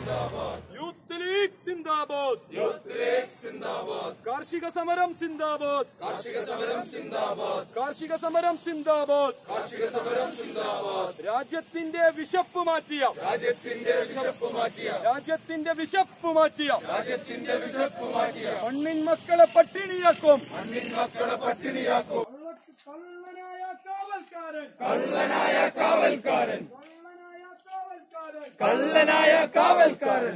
Youth league സിന്ദാബാദ് കാർഷിക സമരം സിന്ദാബാദ് കാർഷിക സമരം സിന്ദാബാദ് കാർഷിക സമരം സിന്ദാബാദ് കാർഷിക സമരം സിന്ദാബാദ് രാജ്യത്തിന്റെ വിശപ്പ് മാറ്റിയ രാജ്യത്തിന്റെ വിശപ്പ് മാറ്റിയ രാജ്യത്തിന്റെ വിശപ്പ് മാറ്റിയ രാജ്യത്തിന്റെ വിശപ്പ് മാറ്റിയ മണ്ണിൻ മക്കളെ പട്ടിണിയാക്കും മണ്ണിൻ മക്കളെ പട്ടിണിയാക്കും കള്ളനായ കാവൽക്കാരൻ കള്ളനായ കാവൽക്കാരൻ കള്ളനായ കാവൽക്കാരൻ കള്ളനായ കാവൽക്കാരൻ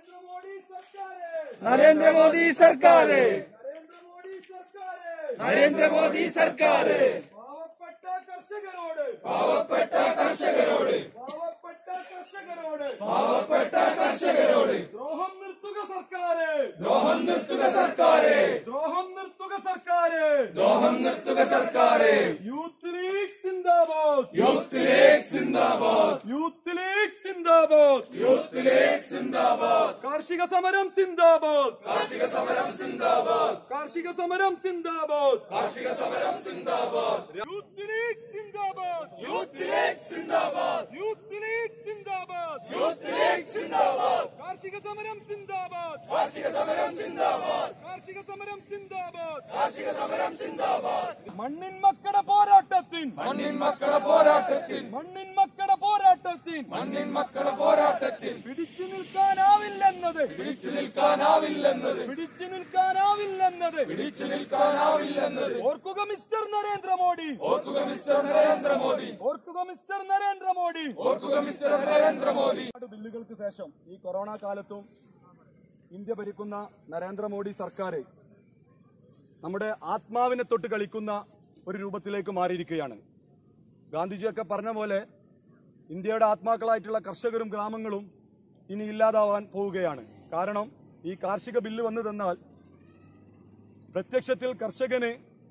നരേന്ദ്രമോദി സർക്കാരെ നരേന്ദ്രമോദി സർക്കാര് നരേന്ദ്രമോദി സർക്കാര് പാവപ്പെട്ട കർഷകരോട് പാവപ്പെട്ട കർഷകരോട് പാവപ്പെട്ട കർഷകരോട് പാവപ്പെട്ട കർഷകരോട് ദ്രോഹം നിർത്തുക സർക്കാര് ദ്രോഹം നിർത്തുക സർക്കാരെ ദ്രോഹം നിർത്തുക സർക്കാര് ദ്രോഹം നിർത്തുക സർക്കാരെ യൂത്ത് ലീഗ് സിന്ദാബാദ് യൂത്ത് ലീഗ് സിന്ദാബാദ് യൂത്ത് ലീഗ് സിന്ദാബാദ് യൂത്ത് ലീഗ് സിന്ദാബാദ് കാർഷിക സമരം സിന്ദാബാദ് കാർഷിക സമരം സിന്ദാബാദ് കാർഷിക സമരം സിന്ദാബാദ് കാർഷിക സമരം സിന്ദാബാദ് യൂത്ത് ലീഗ് സിന്ദാബാദ് യൂത്ത് ലീഗ് സിന്ദാബാദ് യൂത്ത് ലീഗ് സിന്ദാബാദ് യൂത്ത് ലീഗ് സിന്ദാബാദ് കാർഷിക സമരം സിന്ദാബാദ് കാർഷിക സമരം സിന്ദാബാദ് കാർഷിക സമരം സിന്ദാബാദ് കാർഷിക സമരം സിന്ദാബാദ് മണ്ണിൻ മക്കളുടെ പോരാട്ടത്തിൻ മണ്ണിൻ മക്കളുടെ പോരാട്ടത്തിൽ മണ്ണിൻ മക്കളുടെ പോരാട്ടത്തിൻ മണ്ണിൻ മക്കളുടെ പോരാട്ടത്തിൽ പിടിച്ചു നിൽക്കാനാവില്ലെന്നത് പിടിച്ചു നിൽക്കാനാവില്ലെന്നത് പിടിച്ചു നിൽക്കാനാവില്ലെന്നത് പിടിച്ചു നിൽക്കാനാവില്ലെന്നത് ഓർക്കുക മിസ്റ്റർ നരേന്ദ്രമോദി ഓർക്കുക മിസ്റ്റർ നരേന്ദ്രമോദി ഓർക്കുക മിസ്റ്റർ നരേന്ദ്രമോദി ഓർക്കുക മിസ്റ്റർ നരേന്ദ്രമോദി ഒരുപാട് ബില്ലുകൾക്ക് ശേഷം ഈ കൊറോണ കാലത്തും ഇന്ത്യ ഭരിക്കുന്ന നരേന്ദ്രമോദി സർക്കാർ നമ്മുടെ ആത്മാവിനെ തൊട്ട് കളിക്കുന്ന ഒരു രൂപത്തിലേക്ക് മാറിയിരിക്കുകയാണ് ഗാന്ധിജിയൊക്കെ പറഞ്ഞ പോലെ ഇന്ത്യയുടെ ആത്മാക്കളായിട്ടുള്ള കർഷകരും ഗ്രാമങ്ങളും ഇനി ഇല്ലാതാവാൻ പോവുകയാണ് കാരണം ഈ കാർഷിക ബില്ല് വന്നു തന്നാൽ പ്രത്യക്ഷത്തിൽ കർഷകന്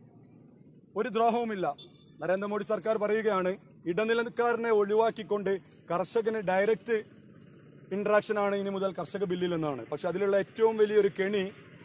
ഒരു ദ്രോഹവുമില്ല നരേന്ദ്രമോദി സർക്കാർ പറയുകയാണ് ഇടനിലക്കാരനെ ഒഴിവാക്കിക്കൊണ്ട് കർഷകന് ഡയറക്റ്റ് ഇന്ററാക്ഷൻ ആണ് ഇനി മുതൽ കർഷക ബില്ലിൽ എന്നാണ് പക്ഷെ അതിലുള്ള ഏറ്റവും വലിയൊരു കെണി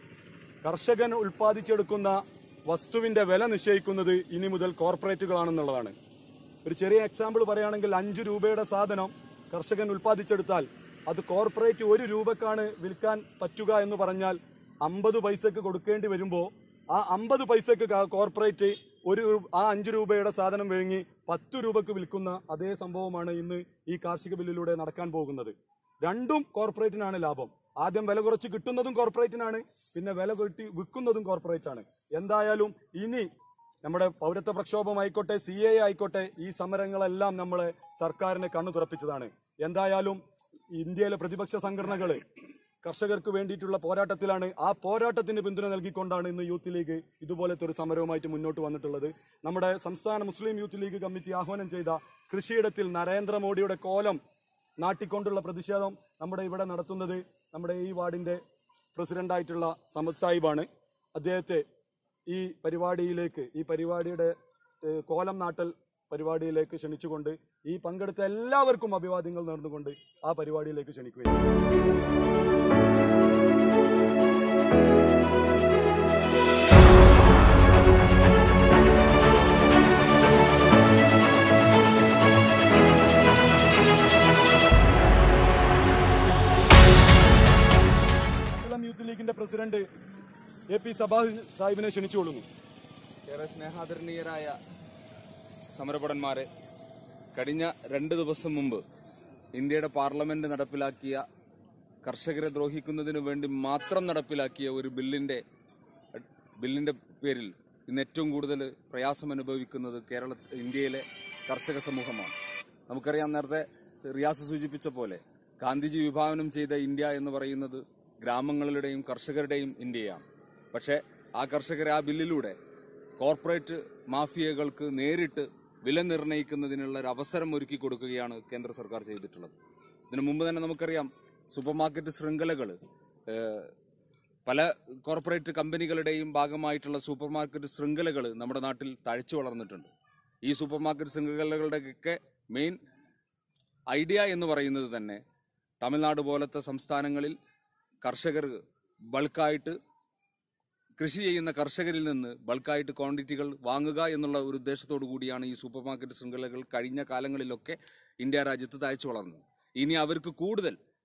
കർഷകൻ ഉൽപ്പാദിച്ചെടുക്കുന്ന വസ്തുവിന്റെ വില നിശ്ചയിക്കുന്നത് ഇനി മുതൽ കോർപ്പറേറ്റുകളാണെന്നുള്ളതാണ് ഒരു ചെറിയ എക്സാമ്പിൾ പറയുകയാണെങ്കിൽ അഞ്ച് രൂപയുടെ സാധനം കർഷകൻ ഉൽപ്പാദിച്ചെടുത്താൽ അത് കോർപ്പറേറ്റ് ഒരു രൂപക്കാണ് വിൽക്കാൻ പറ്റുക എന്ന് പറഞ്ഞാൽ അമ്പത് പൈസക്ക് കൊടുക്കേണ്ടി വരുമ്പോൾ ആ അമ്പത് പൈസക്ക് ക- കോർപ്പറേറ്റ് ഒരു രൂ- ആ അഞ്ച് രൂപയുടെ സാധനം വിഴുങ്ങി പത്ത് രൂപക്ക് വിൽക്കുന്ന അതേ സംഭവമാണ് ഇന്ന് ഈ കാർഷിക ബില്ലിലൂടെ നടക്കാൻ പോകുന്നത് രണ്ടും കോർപ്പറേറ്റിനാണ് ലാഭം ആദ്യം വില കുറച്ച് കിട്ടുന്നതും കോർപ്പറേറ്റിനാണ് പിന്നെ വില കൂട്ടി വിൽക്കുന്നതും കോർപ്പറേറ്റ് ആണ് എന്തായാലും ഇനി നമ്മുടെ പൗരത്വ പ്രക്ഷോഭം ആയിക്കോട്ടെ സി എ ആയിക്കോട്ടെ ഈ സമരങ്ങളെല്ലാം നമ്മളെ സർക്കാരിനെ കണ്ണു തുറപ്പിച്ചതാണ് എന്തായാലും ഇന്ത്യയിലെ പ്രതിപക്ഷ സംഘടനകള് കർഷകർക്ക് വേണ്ടിയിട്ടുള്ള പോരാട്ടത്തിലാണ് ആ പോരാട്ടത്തിന് പിന്തുണ നൽകിക്കൊണ്ടാണ് ഇന്ന് യൂത്ത് ലീഗ് ഇതുപോലത്തെ ഒരു സമരവുമായിട്ട് മുന്നോട്ട് വന്നിട്ടുള്ളത് നമ്മുടെ സംസ്ഥാന മുസ്ലിം യൂത്ത് ലീഗ് കമ്മിറ്റി ആഹ്വാനം ചെയ്ത കൃഷിയിടത്തിൽ നരേന്ദ്രമോദിയുടെ കോലം നാട്ടിക്കൊണ്ടുള്ള പ്രതിഷേധം നമ്മുടെ ഇവിടെ നടത്തുന്നത് നമ്മുടെ ഈ വാർഡിന്റെ പ്രസിഡന്റായിട്ടുള്ള സമദ് സാഹിബാണ് അദ്ദേഹത്തെ ഈ പരിപാടിയിലേക്ക് ഈ പരിപാടിയുടെ ഏഹ്, കോലം നാട്ടൽ പരിപാടിയിലേക്ക് ക്ഷണിച്ചുകൊണ്ട് ഈ പങ്കെടുത്ത എല്ലാവർക്കും അഭിവാദ്യങ്ങൾ നേർന്നുകൊണ്ട് ആ പരിപാടിയിലേക്ക് ക്ഷണിക്കുകയാണ് ഇസ്ലാം യൂത്ത് ലീഗിന്റെ പ്രസിഡന്റ് എ പി സഭാ സാഹിബിനെ ക്ഷണിച്ചുകൊള്ളുന്നു ഏറെ സ്നേഹാദരണീയരായ സമരഭടന്മാരെ കഴിഞ്ഞ രണ്ട് ദിവസം മുമ്പ് ഇന്ത്യയുടെ പാർലമെന്റ് നടപ്പിലാക്കിയ കർഷകരെ ദ്രോഹിക്കുന്നതിന് വേണ്ടി മാത്രം നടപ്പിലാക്കിയ ഒരു ബില്ലിന്റെ ബില്ലിന്റെ പേരിൽ ഇന്ന് ഏറ്റവും കൂടുതൽ പ്രയാസം അനുഭവിക്കുന്നത് കേരള ഇന്ത്യയിലെ കർഷക സമൂഹമാണ് നമുക്കറിയാം നേരത്തെ റിയാസ് സൂചിപ്പിച്ച പോലെ ഗാന്ധിജി വിഭാവനം ചെയ്ത ഇന്ത്യ എന്ന് പറയുന്നത് ഗ്രാമങ്ങളുടെയും കർഷകരുടെയും ഇന്ത്യയാണ് പക്ഷേ ആ കർഷകരെ ആ ബില്ലിലൂടെ കോർപ്പറേറ്റ് മാഫിയകൾക്ക് നേരിട്ട് വില നിർണ്ണയിക്കുന്നതിനുള്ള ഒരു അവസരം ഒരുക്കി കൊടുക്കുകയാണ് കേന്ദ്ര സർക്കാർ ചെയ്തിട്ടുള്ളത് ഇതിനു മുമ്പ് തന്നെ നമുക്കറിയാം സൂപ്പർ മാർക്കറ്റ് ശൃംഖലകൾ പല കോർപ്പറേറ്റ് കമ്പനികളുടെയും ഭാഗമായിട്ടുള്ള സൂപ്പർ മാർക്കറ്റ് ശൃംഖലകൾ നമ്മുടെ നാട്ടിൽ തഴച്ചു വളർന്നിട്ടുണ്ട് ഈ സൂപ്പർ മാർക്കറ്റ് ശൃംഖലകളുടെയൊക്കെ മെയിൻ ഐഡിയ എന്ന് പറയുന്നത് തന്നെ തമിഴ്നാട് പോലത്തെ സംസ്ഥാനങ്ങളിൽ കർഷകർ ബൾക്കായിട്ട് കൃഷി ചെയ്യുന്ന കർഷകരിൽ നിന്ന് ബൾക്കായിട്ട് ക്വാണ്ടിറ്റികൾ വാങ്ങുക എന്നുള്ള ഒരു ഉദ്ദേശത്തോടു കൂടിയാണ് ഈ സൂപ്പർ മാർക്കറ്റ് ശൃംഖലകൾ കഴിഞ്ഞ കാലങ്ങളിലൊക്കെ ഇന്ത്യ രാജ്യത്ത് തയ്ച്ചു വളർന്നത് ഇനി അവർക്ക് കൂടുതൽ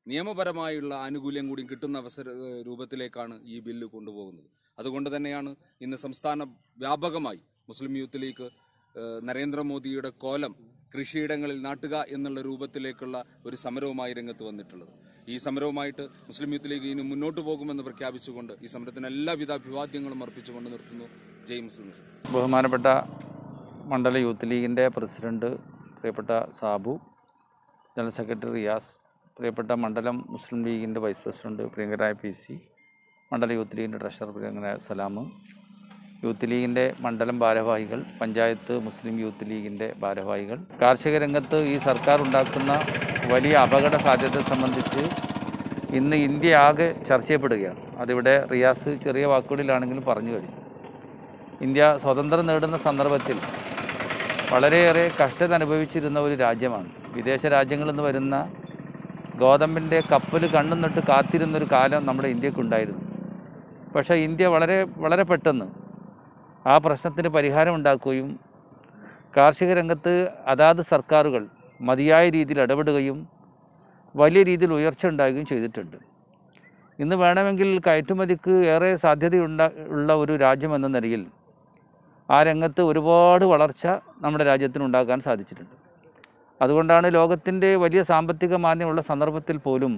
നിയമപരമായുള്ള ആനുകൂല്യം കൂടി കിട്ടുന്ന അവസര ഏഹ് രൂപത്തിലേക്കാണ് ഈ ബില്ല് കൊണ്ടുപോകുന്നത് അതുകൊണ്ട് തന്നെയാണ് ഇന്ന് സംസ്ഥാന വ്യാപകമായി മുസ്ലിം യൂത്ത് ലീഗ് ഏഹ് നരേന്ദ്രമോദിയുടെ കോലം കൃഷിയിടങ്ങളിൽ നാട്ടുക എന്നുള്ള രൂപത്തിലേക്കുള്ള ഒരു സമരവുമായി രംഗത്ത് വന്നിട്ടുള്ളത് ഈ സമരവുമായിട്ട് മുസ്ലിം യൂത്ത് ലീഗ് ഇനി മുന്നോട്ട് പോകുമെന്ന് പ്രഖ്യാപിച്ചുകൊണ്ട് ഈ സമരത്തിന് എല്ലാവിധ അഭിവാദ്യങ്ങളും അർപ്പിച്ചുകൊണ്ട് നിർത്തുന്നു ജയ് മുസ്ലിം ലീഗ്. ബഹുമാനപ്പെട്ട മണ്ഡല യൂത്ത് ലീഗിൻ്റെ പ്രസിഡന്റ് പ്രിയപ്പെട്ട സാബു ജനറൽ സെക്രട്ടറി റിയാസ് പ്രിയപ്പെട്ട മണ്ഡലം മുസ്ലിം ലീഗിൻ്റെ വൈസ് പ്രസിഡന്റ് പ്രിയങ്കരായ പി സി മണ്ഡല യൂത്ത് ലീഗിൻ്റെ ട്രഷറർ പ്രിയങ്കരായ സലാം യൂത്ത് ലീഗിൻ്റെ മണ്ഡലം ഭാരവാഹികൾ പഞ്ചായത്ത് മുസ്ലിം യൂത്ത് ലീഗിൻ്റെ ഭാരവാഹികൾ കാർഷിക രംഗത്ത് ഈ സർക്കാർ ഉണ്ടാക്കുന്ന വലിയ അപകട സാധ്യത സംബന്ധിച്ച് ഇന്ന് ഇന്ത്യ ആകെ ചർച്ച ചെയ്യപ്പെടുകയാണ് അതിവിടെ റിയാസ് ചെറിയ വാക്കുകളിലാണെങ്കിലും പറഞ്ഞു കഴിഞ്ഞു ഇന്ത്യ സ്വതന്ത്രം നേടുന്ന സന്ദർഭത്തിൽ വളരെയേറെ കഷ്ടത അനുഭവിച്ചിരുന്ന ഒരു രാജ്യമാണ് വിദേശ രാജ്യങ്ങളിൽ നിന്ന് വരുന്ന ഗോതമ്പിൻ്റെ കപ്പൽ കണ്ണും നട്ട് കാത്തിരുന്നൊരു കാലം നമ്മുടെ ഇന്ത്യക്കുണ്ടായിരുന്നു പക്ഷേ ഇന്ത്യ വളരെ വളരെ പെട്ടെന്ന് ആ പ്രശ്നത്തിന് പരിഹാരം ഉണ്ടാക്കുകയും കാർഷിക രംഗത്ത് അതാത് സർക്കാരുകൾ മതിയായ രീതിയിൽ ഇടപെടുകയും വലിയ രീതിയിൽ ഉയർച്ച ഉണ്ടാകുകയും ചെയ്തിട്ടുണ്ട് ഇന്ന് വേണമെങ്കിൽ കയറ്റുമതിക്ക് ഏറെ സാധ്യതയുണ്ട ഉള്ള ഒരു രാജ്യമെന്ന നിലയിൽ ആ രംഗത്ത് ഒരുപാട് വളർച്ച നമ്മുടെ രാജ്യത്തിന് ഉണ്ടാക്കാൻ സാധിച്ചിട്ടുണ്ട് അതുകൊണ്ടാണ് ലോകത്തിൻ്റെ വലിയ സാമ്പത്തിക മാന്യമുള്ള സന്ദർഭത്തിൽ പോലും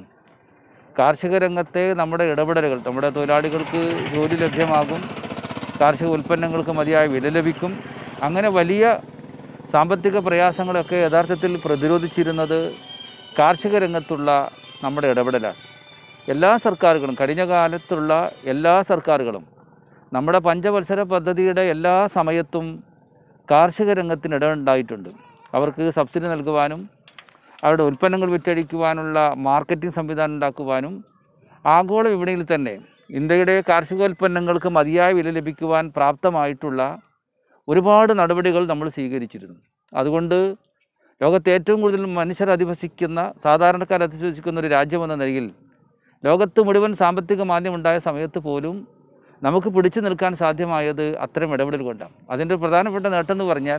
കാർഷിക രംഗത്തെ നമ്മുടെ ഇടപെടലുകൾ നമ്മുടെ തൊഴിലാളികൾക്ക് ജോലി ലഭ്യമാകും കാർഷിക ഉൽപ്പന്നങ്ങൾക്ക് മതിയായ വില ലഭിക്കും അങ്ങനെ വലിയ സാമ്പത്തിക പ്രയാസങ്ങളൊക്കെ യഥാർത്ഥത്തിൽ പ്രതിരോധിച്ചിരുന്നത് കാർഷിക രംഗത്തുള്ള നമ്മുടെ ഇടപെടലാണ് എല്ലാ സർക്കാരുകളും കഴിഞ്ഞ കാലത്തുള്ള എല്ലാ സർക്കാരുകളും നമ്മുടെ പഞ്ചവത്സര പദ്ധതിയുടെ എല്ലാ സമയത്തും കാർഷിക രംഗത്തിന് ഇടമുണ്ടായിട്ടുണ്ട് അവർക്ക് സബ്സിഡി നൽകുവാനും അവരുടെ ഉൽപ്പന്നങ്ങൾ വിറ്റഴിക്കുവാനുള്ള മാർക്കറ്റിംഗ് സംവിധാനം ഉണ്ടാക്കുവാനും ആഗോള വിപണിയിൽ തന്നെ ഇന്ത്യയുടെ കാർഷികോൽപ്പന്നങ്ങൾക്ക് മതിയായ വില ലഭിക്കുവാൻ പ്രാപ്തമായിട്ടുള്ള ഒരുപാട് നടപടികൾ നമ്മൾ സ്വീകരിച്ചിരുന്നു അതുകൊണ്ട് ലോകത്തെ ഏറ്റവും കൂടുതൽ മനുഷ്യർ അധിവസിക്കുന്ന സാധാരണക്കാർ അധിവസിക്കുന്ന ഒരു രാജ്യമെന്ന നിലയിൽ ലോകത്ത് മുഴുവൻ സാമ്പത്തിക മാന്ദ്യം ഉണ്ടായ സമയത്ത് പോലും നമുക്ക് പിടിച്ചു നിൽക്കാൻ സാധ്യമായത് അത്തരം ഇടപെടൽ കൊണ്ടാണ് അതിൻ്റെ പ്രധാനപ്പെട്ട നേട്ടം എന്ന് പറഞ്ഞാൽ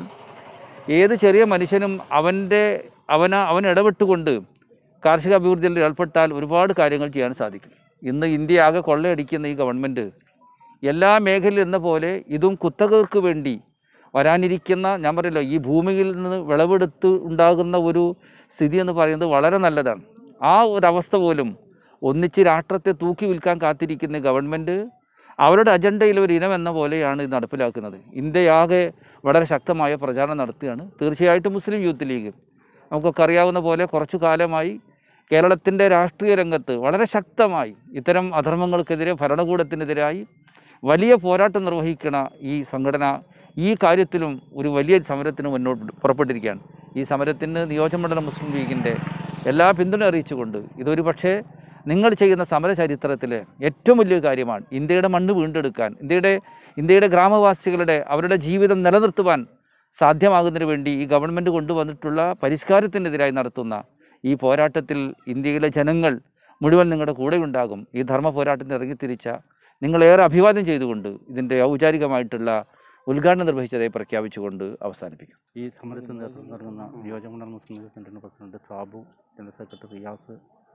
ഏത് ചെറിയ മനുഷ്യനും അവൻ്റെ അവന അവൻ ഇടപെട്ടുകൊണ്ട് കാർഷിക അഭിവൃദ്ധിയിൽ ഏർപ്പെട്ടാൽ ഒരുപാട് കാര്യങ്ങൾ ചെയ്യാൻ സാധിക്കും ഇന്ന് ഇന്ത്യ ആകെ കൊള്ളയടിക്കുന്ന ഈ ഗവൺമെൻറ് എല്ലാ മേഖലയിൽ എന്ന പോലെ ഇതും കുത്തകർക്ക് വേണ്ടി വരാനിരിക്കുന്ന ഞാൻ പറയല്ലോ ഈ ഭൂമിയിൽ നിന്ന് വിളവെടുത്ത് ഉണ്ടാകുന്ന ഒരു സ്ഥിതി എന്ന് പറയുന്നത് വളരെ നല്ലതാണ് ആ ഒരവസ്ഥ പോലും ഒന്നിച്ച് രാഷ്ട്രത്തെ തൂക്കി വിൽക്കാൻ കാത്തിരിക്കുന്ന ഗവൺമെൻറ് അവരുടെ അജണ്ടയിൽ ഒരു ഇനം എന്ന പോലെയാണ് ഇത് നടപ്പിലാക്കുന്നത് ഇന്ത്യയാകെ വളരെ ശക്തമായ പ്രചാരണം നടത്തുകയാണ് തീർച്ചയായിട്ടും മുസ്ലിം യൂത്ത് ലീഗ് നമുക്കൊക്കെ അറിയാവുന്ന പോലെ കുറച്ചു കാലമായി കേരളത്തിൻ്റെ രാഷ്ട്രീയ രംഗത്ത് വളരെ ശക്തമായി ഇത്തരം അധർമ്മങ്ങൾക്കെതിരെ ഭരണകൂടത്തിനെതിരായി വലിയ പോരാട്ടം നിർവഹിക്കണ ഈ സംഘടന ഈ കാര്യത്തിലും ഒരു വലിയ സമരത്തിന് മുന്നോട്ട് പുറപ്പെട്ടിരിക്കുകയാണ് ഈ സമരത്തിന് നിയോജകമണ്ഡലം മുസ്ലിം ലീഗിൻ്റെ എല്ലാ പിന്തുണ അറിയിച്ചുകൊണ്ട് ഇതൊരു പക്ഷേ നിങ്ങൾ ചെയ്യുന്ന സമര ചരിത്രത്തിലെ ഏറ്റവും വലിയ കാര്യമാണ് ഇന്ത്യയുടെ മണ്ണ് വീണ്ടെടുക്കാൻ ഇന്ത്യയുടെ ഇന്ത്യയുടെ ഗ്രാമവാസികളുടെ അവരുടെ ജീവിതം നിലനിർത്തുവാൻ സാധ്യമാകുന്നതിന് വേണ്ടി ഈ ഗവൺമെൻറ് കൊണ്ടുവന്നിട്ടുള്ള പരിഷ്കാരത്തിനെതിരായി നടത്തുന്ന ഈ പോരാട്ടത്തിൽ ഇന്ത്യയിലെ ജനങ്ങൾ മുഴുവൻ നിങ്ങളുടെ കൂടെ ഉണ്ടാകും ഈ ധർമ്മ പോരാട്ടത്തിന് ഇറങ്ങിത്തിരിച്ച നിങ്ങളേറെ അഭിവാദ്യം ചെയ്തുകൊണ്ട് ഇതിൻ്റെ ഔപചാരികമായിട്ടുള്ള ഉദ്ഘാടനം നിർവഹിച്ചതായി പ്രഖ്യാപിച്ചുകൊണ്ട് അവസാനിപ്പിക്കും ഈ സമരത്തിന് നേതൃത്വം നൽകുന്ന നിയോജകമണ്ഡലം മുസ്ലിം ലീഗ് സെൻറ്ററിൻ്റെ president Sabu general secretary Riyas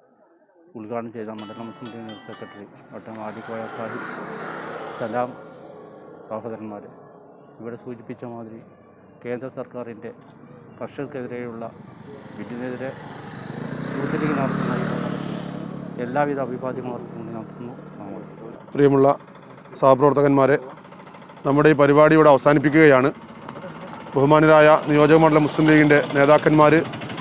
ഉദ്ഘാടനം ചെയ്ത മണ്ഡലം Muslim league general secretary doctor Adikoya സാഹിബ് സലാം സഹോദരന്മാർ ഇവിടെ സൂചിപ്പിച്ച മാതിരി കേന്ദ്ര സർക്കാരിൻ്റെ കർഷകർക്കെതിരെയുള്ള ബില്ലിനെതിരെ യൂത്ത് ലീഗ് നടത്തുന്ന ഈ സമരത്തിൽ എല്ലാവിധ അഭിവാദ്യങ്ങളും കൂടി നടത്തുന്നു സ്ലാം പ്രിയമുള്ള സഹപ്രവർത്തകന്മാരെ നമ്മുടെ ഈ പരിപാടി ഇവിടെ അവസാനിപ്പിക്കുകയാണ് ബഹുമാനരായ നിയോജകമണ്ഡലം മുസ്ലിം ലീഗിൻ്റെ നേതാക്കന്മാർ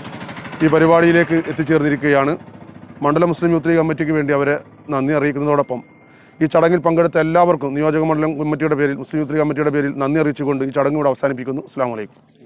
ഈ പരിപാടിയിലേക്ക് എത്തിച്ചേർന്നിരിക്കുകയാണ് മണ്ഡലം മുസ്ലിം യൂത്ത് ലീഗ് കമ്മിറ്റിക്ക് വേണ്ടി അവരെ നന്ദി അറിയിക്കുന്നതോടൊപ്പം ഈ ചടങ്ങിൽ പങ്കെടുത്ത എല്ലാവർക്കും നിയോജകമണ്ഡലം കമ്മിറ്റിയുടെ പേരിൽ മുസ്ലിം യൂത്ത് ലീഗ് കമ്മിറ്റിയുടെ പേരിൽ നന്ദി അറിയിച്ചുകൊണ്ട് ഈ ചടങ്ങ് ഇവിടെ അവസാനിപ്പിക്കുന്നു അസ്സാം വലൈക്കും